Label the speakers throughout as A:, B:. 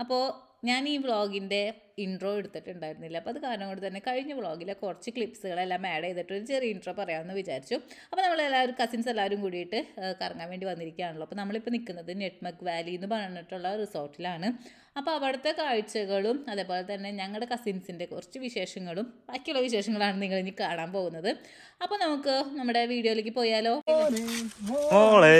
A: അപ്പോൾ ഞാൻ ഈ വ്ളോഗിൻ്റെ ഇൻട്രോ എടുത്തിട്ടുണ്ടായിരുന്നില്ല അപ്പോൾ അത് കാരണം കൊണ്ട് തന്നെ കഴിഞ്ഞ വ്ളോഗിലെ കുറച്ച് ക്ലിപ്സുകളെല്ലാം ആഡ് ചെയ്തിട്ട് ഒരു ചെറിയ ഇൻട്രോ പറയാമെന്ന് വിചാരിച്ചു അപ്പോൾ നമ്മളെല്ലാവരും കസിൻസ് എല്ലാവരും കൂടിയിട്ട് ആ, കറങ്ങാൻ വേണ്ടി വന്നിരിക്കുകയാണല്ലോ അപ്പോൾ നമ്മളിപ്പോൾ നിൽക്കുന്നത് നെറ്റ്മക് വാലി എന്ന് പറഞ്ഞിട്ടുള്ള റിസോർട്ടിലാണ് അപ്പോൾ അവിടുത്തെ കാഴ്ചകളും അതേപോലെ തന്നെ ഞങ്ങളുടെ കസിൻസിൻ്റെ കുറച്ച് വിശേഷങ്ങളും ബാക്കിയുള്ള വിശേഷങ്ങളാണ് നിങ്ങൾ ഇനി കാണാൻ പോകുന്നത് അപ്പോൾ നമുക്ക് നമ്മുടെ വീഡിയോയിലേക്ക് പോയാലോ
B: മോളെ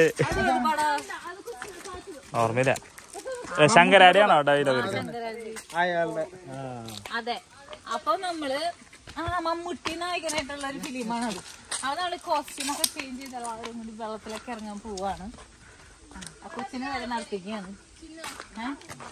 B: ഓർമ്മയില്ല ഏ, ശങ്കരാടിയാണോ ഡയലോഗ്
C: അയാളുടെ
A: അതെ അപ്പൊ നമ്മള് ആ മമ്മൂട്ടി നായകനായിട്ടുള്ള ഒരു ഫിലിമാണ് അത് അത് നമ്മള് കോസ്റ്റ്യൂം ഒക്കെ ചേഞ്ച് ചെയ്ത് എല്ലാവരും കൂടി വെള്ളത്തിലേക്ക് ഇറങ്ങാൻ പോവാണ് ആ, ആ കൊച്ചിനെ വരെ നടത്തിക്കുകയാണ് ഏ?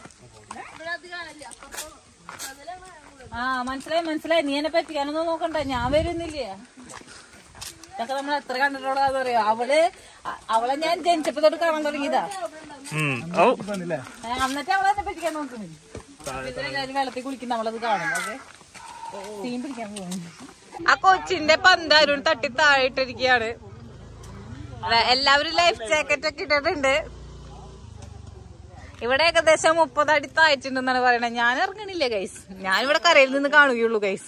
A: ആ മനസ്സിലായി മനസ്സിലായി നീ എന്നെ പറ്റിക്കാനൊന്നും നോക്കണ്ട ഞാൻ വരുന്നില്ലേ ഇതൊക്കെ നമ്മൾ എത്ര കണ്ടിട്ടുള്ളതാന്ന് അറിയോ അവള് അ- അവളെ ഞാൻ ജനിച്ചപ്പോ തൊട്ട് കാണാൻ തുടങ്ങിയതാ
B: ഉം. ഓ
A: ഏ, എന്നിട്ട് അവളെ എന്നെ പറ്റിക്കാൻ നോക്കുന്നില്ല എല്ലാവരും വെള്ളത്തിൽ കുളിക്കുന്ന നമ്മളത് കാണും ഓക്കെ തീൻ പിടിക്കാൻ പോകുന്നു ആ കൊച്ചിന്റെ പന്താരും തട്ടി താഴെയിട്ടിരിക്കുകയാണ് എല്ലാവരും ലൈഫ് ജാക്കറ്റ് ഒക്കെ ഇട്ടിട്ടുണ്ട് ഇവിടെ ഏകദേശം മുപ്പത് അടി താഴ്ചയുണ്ടെന്നാണ് പറയണത് ഞാൻ ഇറങ്ങണില്ല ഗൈസ് ഞാൻ ഇവിടെ കരയിൽ നിന്ന് കാണുകയുള്ളൂ ഗൈസ്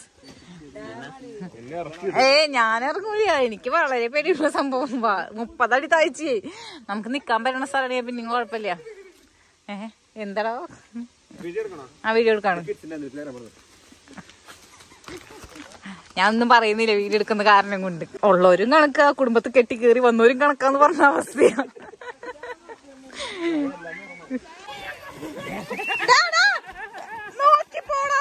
A: ഏ ഞാൻ ഇറങ്ങൂല എനിക്ക് വളരെ പേടിയുള്ള സംഭവം വാ- മുപ്പതടി താഴ്ചയെ നമുക്ക് നിക്കാൻ പറ്റുന്ന സ്ഥലമാണ് പിന്നെ കുഴപ്പമില്ല ഏ എന്താടാ ആ വീഡിയോ എടുക്കാണ് ഞാൻ ഒന്നും പറയുന്നില്ല വീഡിയോ എടുക്കുന്ന കാരണം കൊണ്ട് ഉള്ളവരും കണക്കാ കുടുംബത്തിൽ കെട്ടി കയറി വന്നവരും കണക്കാന്ന് പറഞ്ഞ അവസ്ഥയാണ് ഡാ, ഡാ, നോക്കി പോടാ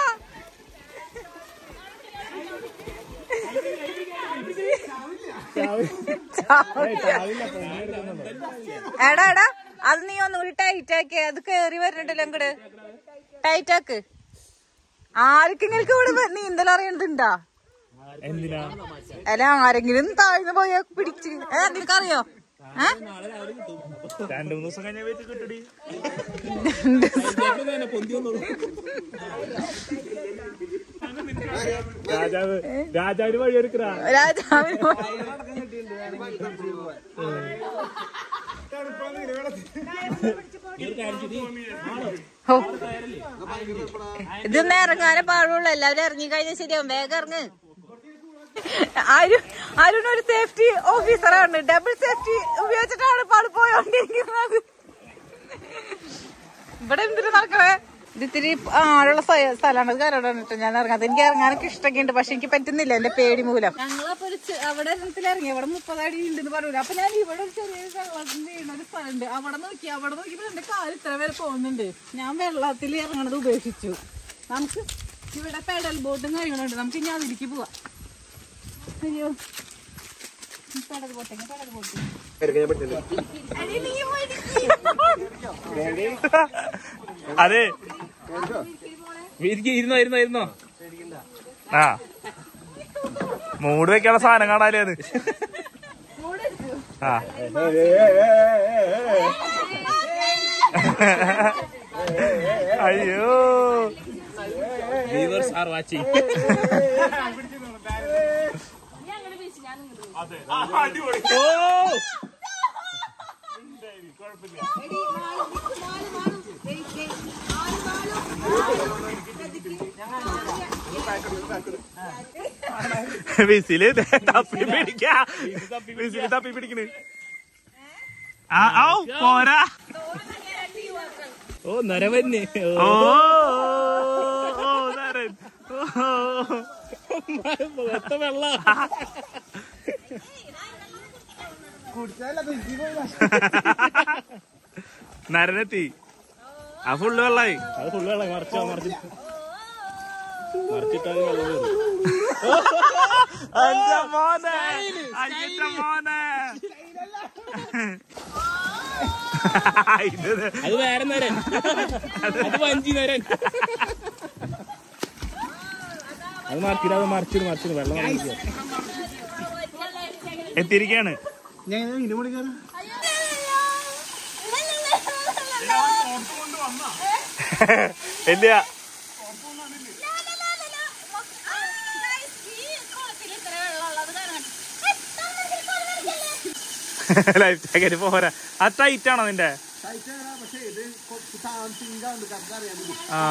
A: എടാ എടാ അത് നീ ഒന്നുകൂടി ടൈറ്റ് ആക്കി അത് കേറി വരുന്നുണ്ടല്ലോ അങ്ങട് ടൈറ്റ് ആക്ക് ആർക്കെങ്കിലും ഇവിടെ നീന്തൽ അറിയണതുണ്ടാ
B: എന്തിനാ
A: അല്ല ആരെങ്കിലും താഴ്ന്നു പോയാ പിടിച്ച് ഏ നിനക്കറിയോ ഏ
B: രണ്ടു മൂന്ന് ദിവസം കഴിഞ്ഞ വെച്ച് കിട്ടടി രാജാവ് രാജാവിന് വഴിയൊരുക്കറാ
A: രാജാവിന് ഹോ. ഇതൊന്നും ഇറങ്ങാനേ പാടുള്ളൂ എല്ലാവരും ഇറങ്ങി കഴിഞ്ഞാൽ ശരിയാവും വേഗം ഇറങ്ങ് അരുൺ അരുൺ ഒരു സേഫ്റ്റി ഓഫീസറാണ് ഡബിൾ സേഫ്റ്റി ഉപയോഗിച്ചിട്ടാണ് പാട് പോയോണ്ടിരിക്കുന്നത് ഇവിടെ എന്തിനു നടക്കണേ ഇത് ഇത്തിരി ആളുള്ള സ്ഥലമാണ് അത് കാരണം കേട്ടോ ഞാൻ ഇറങ്ങാത്ത എനിക്ക് ഇറങ്ങാനൊക്കെ ഇഷ്ടമൊക്കെ ഉണ്ട് പക്ഷെ എനിക്ക് പറ്റുന്നില്ല എന്റെ പേടി മൂലം ഞങ്ങളപ്പോ ഒരു ചെ- അവിടെ ഇറങ്ങത്തിൽ ഇറങ്ങി അവിടെ മുപ്പതടി ഉണ്ടെന്ന് പറയൂല അപ്പൊ ഞാൻ ഇവിടെ ഒരു ചെറിയ വെള്ളത്തിൽ വീണ ഒരു സ്ഥലമുണ്ട് അവിടെ നോക്കി അവിടെ നോക്കിയപ്പോ എന്റെ കാല് ഇത്ര വരെ പോകുന്നുണ്ട് ഞാൻ വെള്ളത്തിൽ ഇറങ്ങണത് ഉപേക്ഷിച്ചു നമുക്ക് ഇവിടെ പെഡൽ ബോട്ടും കാര്യങ്ങളുണ്ട് നമുക്ക് ഇനി അതിലേക്ക് പോവാം അയ്യോ പെഡൽ ബോട്ടെങ്കിൽ പെഡൽ ബോട്ട് അടി നീ പോയി
B: അതെ
C: ഇരുന്നോ ഇരുന്നോ ഇരുന്നോ
B: ആ മൂട് വെക്കാനുള്ള സാധനം കാണാലേ അത് ആ അയ്യോ
C: വ്യൂവേഴ്സ് ആർ വാച്ചിങ് ഓ
B: വിസില് ദേ തപ്പി പിടിക്കാ വിസില് തപ്പി പിടിക്കണ് ആ ഔ പോരാ
C: ഓ നരവന്
B: ഓ ഓ നരൻ ഓ
C: എത്ര വെള്ള
B: നരനെത്തി ആ ഫുള്ള് വെള്ളായി
C: അത് ഫുള്ള് വെള്ളം മറിച്ചോ മറിച്ച് മറിച്ചിട്ടാൽ വെള്ളം വരും
B: എന്റെ മോനെ അയ്യന്റെ മോനെ ഇത്
C: അത് വേറെ നരൻ അത് വഞ്ചി നരൻ അത് മറിച്ചിട്ട് അത് മറിച്ചിട്ട് മറിച്ചിട്ട് വെള്ളം മറിച്ചിട്ട്
B: എത്തിയിരിക്കാണ് ഇല്ല ലൈഫ് ജാക്കറ്റ് പോരാ അത് ടൈറ്റ് ആണോ നിന്റെ ആ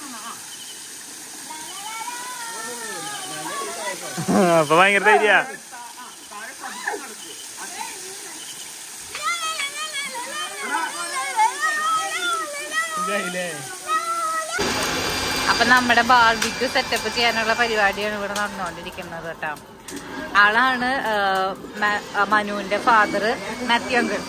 B: അപ്പൊ ഭയങ്കര ധൈര്യ
A: അപ്പൊ നമ്മുടെ ബാർബിക്യൂ സെറ്റപ്പ് ചെയ്യാനുള്ള പരിപാടിയാണ് ഇവിടെ നടന്നുകൊണ്ടിരിക്കുന്നത് കേട്ടോ ആളാണ് ആ, മ- ആ, മനുവിന്റെ ഫാദർ മാത്യു അങ്കിൾ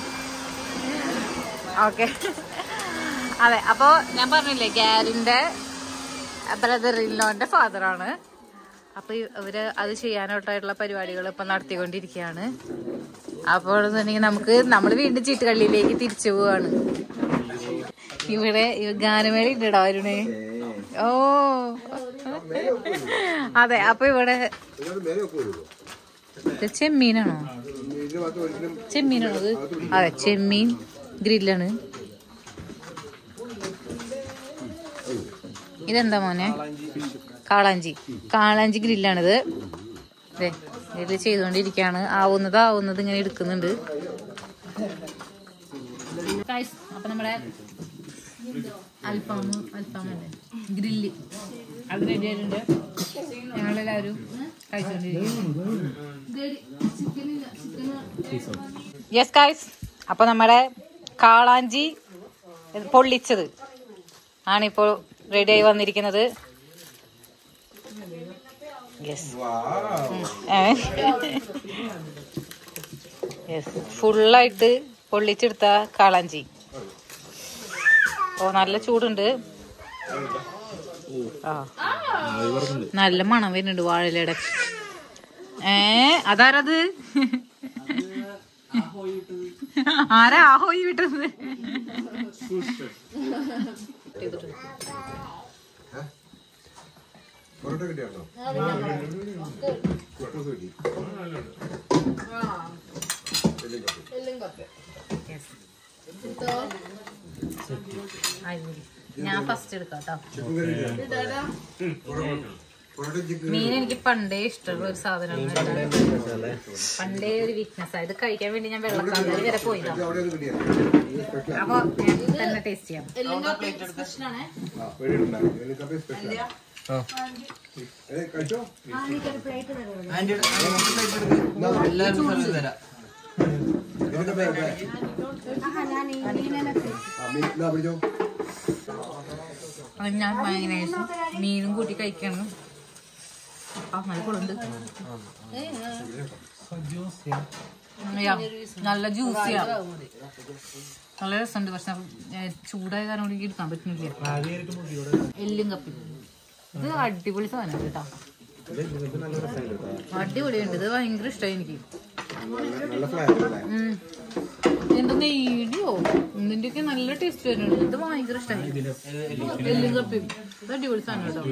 A: ഓക്കെ അതെ അപ്പോ ഞാൻ പറഞ്ഞില്ലേ ഗ്യാരിന്റെ ബ്രദർ ഇല്ലോന്റെ ഫാദറാണ് അപ്പൊ ഇ- ഇവര് അത് ചെയ്യാനായിട്ടുള്ള പരിപാടികൾ ഇപ്പൊ നടത്തിക്കൊണ്ടിരിക്കുകയാണ് അപ്പോൾ എന്നുണ്ടെങ്കിൽ നമുക്ക് നമ്മൾ വീണ്ടും ചീട്ടുകള്ളിയിലേക്ക് തിരിച്ചു പോവാണ് ഇവിടെ ഈ ഗാനമേള ഉണ്ടോ അരുണേ ഓ അതെ അപ്പൊ ഇവിടെ ഇത് ചെമ്മീനാണോ ചെമ്മീനാണോ ഇത് അതെ ചെമ്മീൻ ഗ്രില്ലാണ് ഇതെന്താ മോനെ കാളാഞ്ചി കാളാഞ്ചി ഗ്രില്ലാണിത് അതെ ഗ്രില്ല് ചെയ്തുകൊണ്ടിരിക്കുകയാണ് ആവുന്നത് ആവുന്നത് ഇങ്ങനെ എടുക്കുന്നുണ്ട് Guys, അപ്പൊ നമ്മുടെ അൽഫാം അൽഫാമല്ലേ ഗ്രില്ല് അത് റെഡി ആയിട്ടുണ്ട് ഞങ്ങളെല്ലാവരും കഴിച്ചുകൊണ്ടിരിക്കുന്നു യെസ് ഗൈസ് അപ്പൊ നമ്മുടെ കാളാഞ്ചി പൊള്ളിച്ചത് ആണിപ്പോൾ റെഡി ആയി വന്നിരിക്കുന്നത് യെസ് യെസ് ഫുള്ളായിട്ട് പൊള്ളിച്ചെടുത്ത കാളാഞ്ചി ഓ നല്ല ചൂടുണ്ട് ആ നല്ല മണം വരുന്നുണ്ട് വാഴയിലയുടെ ഏ അതാരത് ആരാ ആഹോയി വിട്ടത്
D: പൊറോട്ട കിട്ടിയാണോ പൊറോട്ട കിട്ടി
A: ഞാൻ ഫസ്റ്റ് എടുക്കാം കേട്ടോ
D: ചിക്കൻ കറി കിട്ടിയാ പൊറോട്ട ചിക്കൻ
A: മീൻ എനിക്ക് പണ്ടേ ഇഷ്ടമുള്ള ഒരു സാധനമാണ് പണ്ടേ ഒരു വീക്ക്നെസ് ഇത് കഴിക്കാൻ വേണ്ടി ഞാൻ വെള്ളക്കാലം വരെ പോയതാ
D: അവിടെ ഒന്ന് കിട്ടിയാ സ്പെഷ്യൽ
A: അപ്പൊ ഞാൻ തന്നെ ടേസ്റ്റ് ചെയ്യാം
D: ആ പേടിയുണ്ടാവും ഇതിന് കപ്പ സ്പെഷ്യൽ ഏ കഴിച്ചോ ഇതിന് കപ്പ കപ്പ. ആ മീൻ എന്നാ പിടിച്ചോ
A: അത് ഞാൻ മയനൈസും മീനും കൂട്ടി കഴിക്കണം ആ നല്ല കൊള്ളുണ്ട് യാ, നല്ല ജ്യൂസിയാ നല്ല രസമുണ്ട് പക്ഷെ ഏ, ചൂടായ കാരണം കൊണ്ട് എനിക്ക് എടുക്കാൻ പറ്റുന്നില്ല എല്ലും കപ്പി ഇത് അടിപൊളി സാധനം കേട്ടോ അടിപൊളിയുണ്ട് ഇത് ഭയങ്കര ഇഷ്ടമായി എനിക്ക്
D: നല്ല ഫ്ലേവർ അല്ലേ
A: ഉം. എന്താ നെയ്യോ ഇതിന്റെയൊക്കെ നല്ല ടേസ്റ്റ് വരുന്നുണ്ട് ഇത് ഭയങ്കര ഇഷ്ടമായി എല്ലും കപ്പിയും ഇത് അടിപൊളി സാധനം കേട്ടോ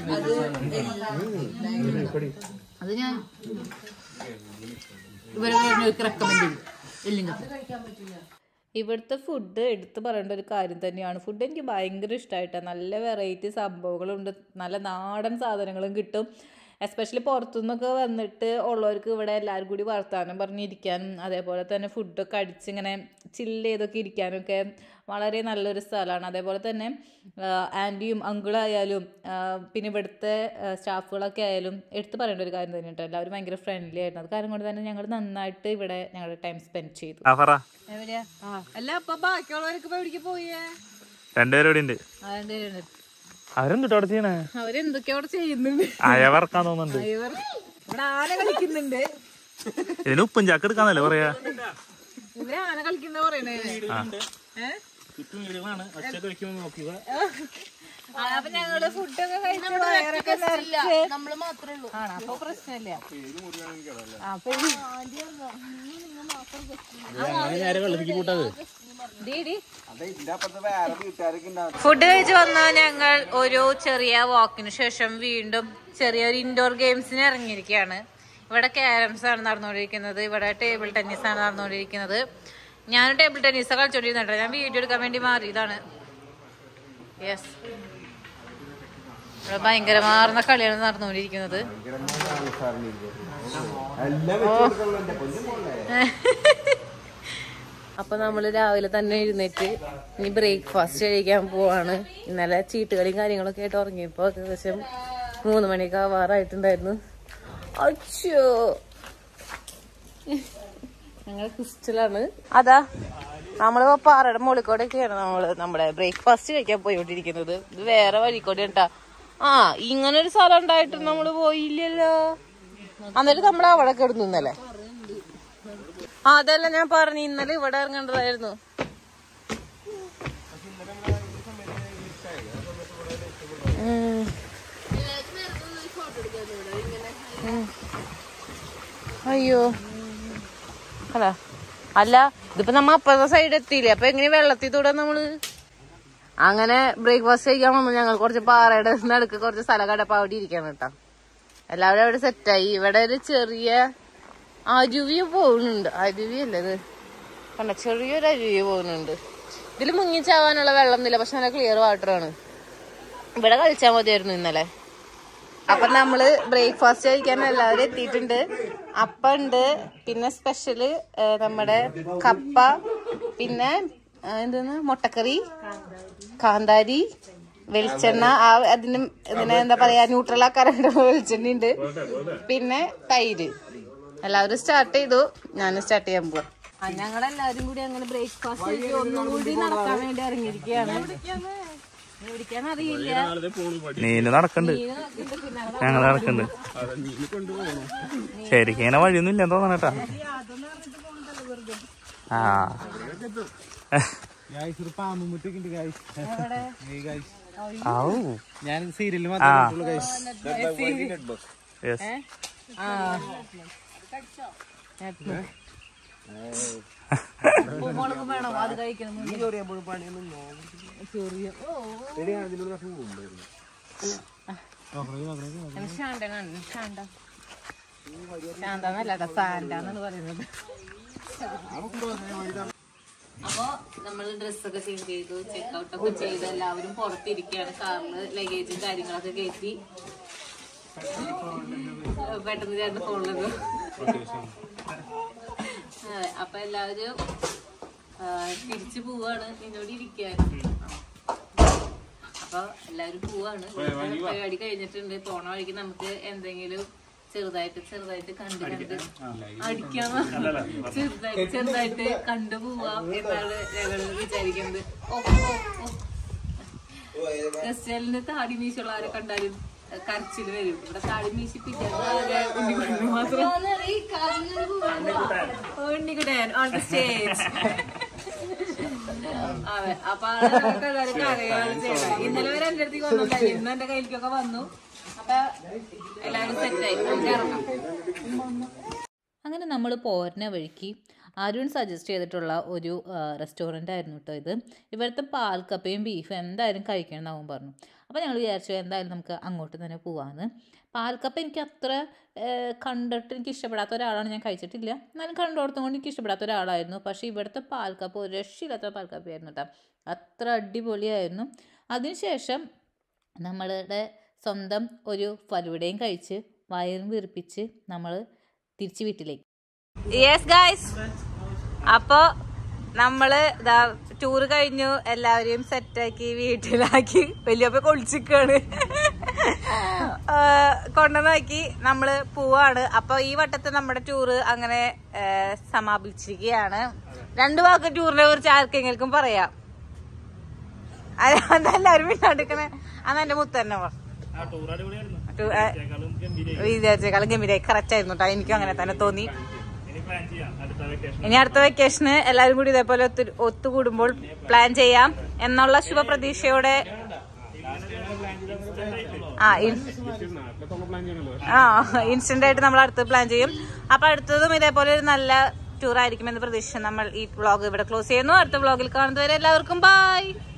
A: അത് ഞാൻ ഇവരെ റെക്കമെൻഡ് ചെയ്യും എല്ലും കപ്പി ഇവിടുത്തെ ഫുഡ് എടുത്തു പറയേണ്ട ഒരു കാര്യം തന്നെയാണ് ഫുഡ് എനിക്ക് ഭയങ്കര ഇഷ്ടമായിട്ടാണ് നല്ല വെറൈറ്റി സംഭവങ്ങളുണ്ട് നല്ല നാടൻ സാധനങ്ങളും കിട്ടും എസ്പെഷ്യലി പുറത്തുനിന്നൊക്കെ വന്നിട്ട് ഉള്ളവർക്ക് ഇവിടെ എല്ലാവരും കൂടി വർത്താനം പറഞ്ഞിരിക്കാനും അതേപോലെ തന്നെ ഫുഡൊക്കെ അടിച്ചിങ്ങനെ ചില്ല് ചെയ്തൊക്കെ ഇരിക്കാനൊക്കെ വളരെ നല്ലൊരു സ്ഥലമാണ് അതേപോലെ തന്നെ ആൻറ്റിയും അങ്കിളായാലും പിന്നെ ഇവിടുത്തെ ആ, സ്റ്റാഫുകളൊക്കെ ആയാലും എടുത്തു പറയേണ്ട ഒരു കാര്യം തന്നെ കേട്ടോ എല്ലാവരും ഭയങ്കര ഫ്രണ്ട്ലി ആയിരുന്നു അത് കാരണം കൊണ്ട് തന്നെ ഞങ്ങൾ നന്നായിട്ട് ഇവിടെ ഞങ്ങളുടെ ടൈം സ്പെൻഡ് ചെയ്തു
B: ആ പറ
A: എവിടെയാ അല്ല അപ്പൊ ബാക്കിയുള്ളവർക്ക് ഇപ്പൊ എവിടേക്ക് പോയേ
B: രണ്ടുപേരും ഇവിടെ ഉണ്ട്
A: അതെന്താ
B: അവരെന്തുട്ടോ അവിടെ ചെയ്യണേ
A: അവരെന്തൊക്കെ അവിടെ ചെയ്യുന്നുണ്ട്
B: അയവർക്കാൻ തോന്നുന്നുണ്ട്
A: ഇവർ ഇവിടെ ആന കളിക്കുന്നുണ്ട്
B: ഇതിന് ഉപ്പും ചാക്ക് എടുക്കാന്നല്ലേ പറയാ
A: ഇവര് ആന കളിക്കുന്ന പറയണേ ഏ? ആ, അപ്പൊ ഞങ്ങള് ഫുഡൊക്കെ കഴിച്ച് വയറൊക്കെ നിറച്ച്
E: നമ്മള് മാത്രമേ ഉള്ളൂ
A: ആണ് അപ്പൊ പ്രശ്നമില്ല അപ്പൊ ഫുഡ് കഴിച്ച് വന്ന ഞങ്ങൾ ഒരു ചെറിയ വാക്കിന് ശേഷം വീണ്ടും ചെറിയൊരു ഇൻഡോർ ഗെയിംസിന് ഇറങ്ങിയിരിക്കുകയാണ് ഇവിടെ ക്യാരംസ് ആണ് നടന്നുകൊണ്ടിരിക്കുന്നത് ഇവിടെ ടേബിൾ ടെന്നീസ് ആണ് നടന്നുകൊണ്ടിരിക്കുന്നത് ഞാൻ ടേബിൾ ടെന്നീസ് കളിച്ചോണ്ടിരുന്നുണ്ട് ഞാൻ വീഡിയോ എടുക്കാൻ വേണ്ടി മാറിയതാണ് യെസ് ഇവിടെ ഭയങ്കരമാർന്ന കളിയാണ് നടന്നുകൊണ്ടിരിക്കുന്നത് അപ്പൊ നമ്മള് രാവിലെ തന്നെ എഴുന്നേറ്റ് ഇനി ബ്രേക്ക്ഫാസ്റ്റ് കഴിക്കാൻ പോവാണ് ഇന്നലെ ചീട്ടുകളിയും കാര്യങ്ങളൊക്കെ ആയിട്ട് ഉറങ്ങിയപ്പോ ഏകദേശം മൂന്ന് മണിയൊക്കെ ആവാറായിട്ടുണ്ടായിരുന്നു അച്ഛോ ഞങ്ങൾ ക്രിസ്റ്റലാണ് അതാ നമ്മളിപ്പോ പാറയുടെ മുകളിൽ നമ്മള് നമ്മുടെ ബ്രേക്ക്ഫാസ്റ്റ് കഴിക്കാൻ പോയിക്കൊണ്ടിരിക്കുന്നത് ഇത് വേറെ വഴിക്കൂടെ ഉണ്ടാ ആ ഇങ്ങനെ ഒരു സ്ഥലം ഉണ്ടായിട്ട് നമ്മള് പോയില്ലല്ലോ എന്നിട്ട് നമ്മൾ അവിടെ കിടന്നു ഇന്നലെ ആ അതല്ല ഞാൻ പറഞ്ഞു ഇന്നലെ ഇവിടെ ഇറങ്ങേണ്ടതായിരുന്നു ഉം. ഉം. അയ്യോ അല്ല അല്ല ഇതിപ്പോ നമ്മ അപ്പുറത്തെ സൈഡ് എത്തിയില്ലേ അപ്പൊ എങ്ങനെ വെള്ളത്തിൽ തൂടെ നമ്മള് അങ്ങനെ ബ്രേക്ക്ഫാസ്റ്റ് കഴിക്കാൻ വന്നു ഞങ്ങൾ കുറച്ച് പാറയുടെ നടുക്ക് കുറച്ച് സ്ഥലം കടപ്പ അവിടെ ഇരിക്കണം കേട്ടോ എല്ലാവരും അവിടെ സെറ്റായി ഇവിടെ ഒരു ചെറിയ അരുവി പോകുന്നുണ്ട് അരുവി അല്ലേ ഇത് കണ്ട ചെറിയൊരു അരുവി പോകുന്നുണ്ട് ഇതിൽ മുങ്ങിച്ചാവാനുള്ള വെള്ളമൊന്നുമില്ല പക്ഷെ നല്ല ക്ലിയർ വാട്ടറാണ് ഇവിടെ കളിച്ചാൽ മതിയായിരുന്നു ഇന്നലെ അപ്പൊ നമ്മള് ബ്രേക്ക്ഫാസ്റ്റ് കഴിക്കാൻ എല്ലാവരും എത്തിയിട്ടുണ്ട് അപ്പ ഉണ്ട് പിന്നെ സ്പെഷ്യല് നമ്മുടെ കപ്പ പിന്നെ ആ, എന്താണ് മുട്ടക്കറി കാന്താരി വെളിച്ചെണ്ണ ആ അതിന് ഇതിനെ എന്താ പറയാ ന്യൂട്രൽ ആക്കാറുണ്ട് വെളിച്ചെണ്ണ ഉണ്ട് പിന്നെ തൈര് എല്ലാവരും സ്റ്റാർട്ട് ചെയ്തു ഞാനും സ്റ്റാർട്ട് ചെയ്യാൻ പോവാ ഞങ്ങളെല്ലാവരും കൂടി അങ്ങനെ ബ്രേക്ക്ഫാസ്റ്റ് ഒന്നും കൂടി നടക്കാൻ വേണ്ടി ഇറങ്ങിയിരിക്കുകയാണ് എവിടേക്കാൻ അറിയില്ല
B: നീന് നടക്കണ്ട് ഞങ്ങൾ നടക്കണ്ട് ശരിക്കും ഇങ്ങനെ വഴിയൊന്നും ഇല്ല തോന്നണേട്ടാ ആ
C: ഗായ്സ് ഒരു പാമ്പ് മുട്ടൊക്കെ ഗായ്സ് ഗായ്സ്
B: ഔ
C: ഞാൻ സീരിയലിൽ
B: ആ
C: മാത്രമേ ഗായ്സ്
B: യെസ്
A: ആ മുളക് വേണോ അത് കഴിക്കണം ശാന്തനാണ് ശാന്ത ശാന്തന്നല്ല സാന്റാന്നാണ് പറയുന്നത് അപ്പൊ നമ്മള് ഡ്രസ്സൊക്കെ ചേഞ്ച് ചെയ്തു ചെക്കൗട്ട് ഒക്കെ ചെയ്ത് എല്ലാവരും പുറത്തിരിക്കുകയാണ് കാറില് ലഗേജും കാര്യങ്ങളൊക്കെ കയറ്റി പെട്ടെന്ന് ചേർന്ന് ഫോണിലത് അതെ അപ്പൊ എല്ലാവരും ആ, തിരിച്ചു പോവാണ് എന്നോട് ഇരിക്കാൻ അപ്പൊ എല്ലാവരും പോവാണ് പരിപാടി കഴിഞ്ഞിട്ടുണ്ട് പോണ വഴിക്ക് നമുക്ക് എന്തെങ്കിലും ചെറുതായിട്ട് ചെറുതായിട്ട് കണ്ട് കണ്ട് അടിക്കാമോ ചെറുതായിട്ട് ചെറുതായിട്ട് കണ്ടു പോവാം എന്നാണ് ഞങ്ങൾ വിചാരിക്കുന്നത് ഓ ഓ ഓ ക്രിസ്റ്റലിന് താടി മീശുള്ള ആരെ കണ്ടാലും കരച്ചിൽ വരും ഇവിടെ താടി മീശി പിറ്റേന്ന് ഉണ്ണിക്കുട്ടന് മാത്രം ഉണ്ണിക്കുട്ടൻ ഓൺ ദ സ്റ്റേജ് അതെ അപ്പൊ ആളുകളൊക്കെ എല്ലാവരും കരയാണ് ചെയ്യണത് ഇന്നലെ വരെ എന്റെ അടുത്തേക്ക് വന്നിട്ടുണ്ടായി ഇന്ന് എന്റെ കയ്യിലേക്കൊക്കെ വന്നു അപ്പൊ എല്ലാവരും സെറ്റായി നമുക്ക് ഇറങ്ങാം
E: അങ്ങനെ നമ്മൾ പോരുന്ന വഴിക്ക് അരുൺ സജസ്റ്റ് ചെയ്തിട്ടുള്ള ഒരു റെസ്റ്റോറൻ്റ് ആയിരുന്നു കേട്ടോ ഇത് ഇവിടുത്തെ പാൽക്കപ്പയും ബീഫും എന്തായാലും കഴിക്കണം എന്ന് അവൻ പറഞ്ഞു അപ്പോൾ ഞങ്ങൾ വിചാരിച്ചു എന്തായാലും നമുക്ക് അങ്ങോട്ട് തന്നെ പോവാമെന്ന് പാൽക്കപ്പ എനിക്ക് അത്ര ആ, കണ്ടിട്ട് എനിക്ക് ഇഷ്ടപ്പെടാത്ത ഒരാളാണ് ഞാൻ കഴിച്ചിട്ടില്ല എന്നാലും കണ്ടോടത്തും കൊണ്ട് എനിക്ക് ഇഷ്ടപ്പെടാത്ത ഒരാളായിരുന്നു പക്ഷേ ഇവിടുത്തെ പാൽക്കപ്പ ഒരു രക്ഷയില്ലാത്ത പാൽക്കപ്പയായിരുന്നു കേട്ടോ അത്ര അടിപൊളിയായിരുന്നു അതിനുശേഷം നമ്മളുടെ സ്വന്തം ഒരു ഫലൂടയും കഴിച്ച് വയറും വീർപ്പിച്ച് നമ്മൾ തിരിച്ച് വീട്ടിലേക്ക്
A: യെസ് ഗായ്സ് അപ്പൊ നമ്മള് ഇതാ ടൂർ കഴിഞ്ഞു എല്ലാവരെയും സെറ്റാക്കി വീട്ടിലാക്കി വലിയപ്പ കൊളിച്ചിക്കാണ് കൊണ്ടുവന്നാക്കി നമ്മള് പോവാണ് അപ്പൊ ഈ വട്ടത്തെ നമ്മുടെ ടൂറ് അങ്ങനെ ആ, സമാപിച്ചിരിക്കുകയാണ് രണ്ടു വാക്ക് ടൂറിനെ കുറിച്ച് ആർക്കെങ്കിലും പറയാം അത് അതെല്ലാവരും വീട്ടിലെടുക്കണേ അന്ന് എന്റെ മുത്ത് തന്നെ പറ ടൂ- ആ, വിചാരിച്ചേക്കാളും ഗംഭീരായി കറക്റ്റ് ആയിരുന്നു കേട്ടോ എനിക്കും അങ്ങനെ തന്നെ തോന്നി ഇനി അടുത്ത വെക്കേഷന് എല്ലാവരും കൂടി ഇതേപോലെ ഒത്തു ഒത്തുകൂടുമ്പോൾ പ്ലാൻ ചെയ്യാം എന്നുള്ള ശുഭപ്രതീക്ഷയോടെ ആ ഇൻ- ആ ഇൻസ്റ്റന്റ് ആയിട്ട് നമ്മൾ അടുത്ത് പ്ലാൻ ചെയ്യും അപ്പൊ അടുത്തതും ഇതേപോലെ ഒരു നല്ല ടൂർ ആയിരിക്കുമെന്ന് പ്രതീക്ഷിച്ച് നമ്മൾ ഈ വ്ളോഗ് ഇവിടെ ക്ലോസ് ചെയ്യുന്നു അടുത്ത വ്ളോഗിൽ കാണുന്നതുവരെ എല്ലാവർക്കും ബൈ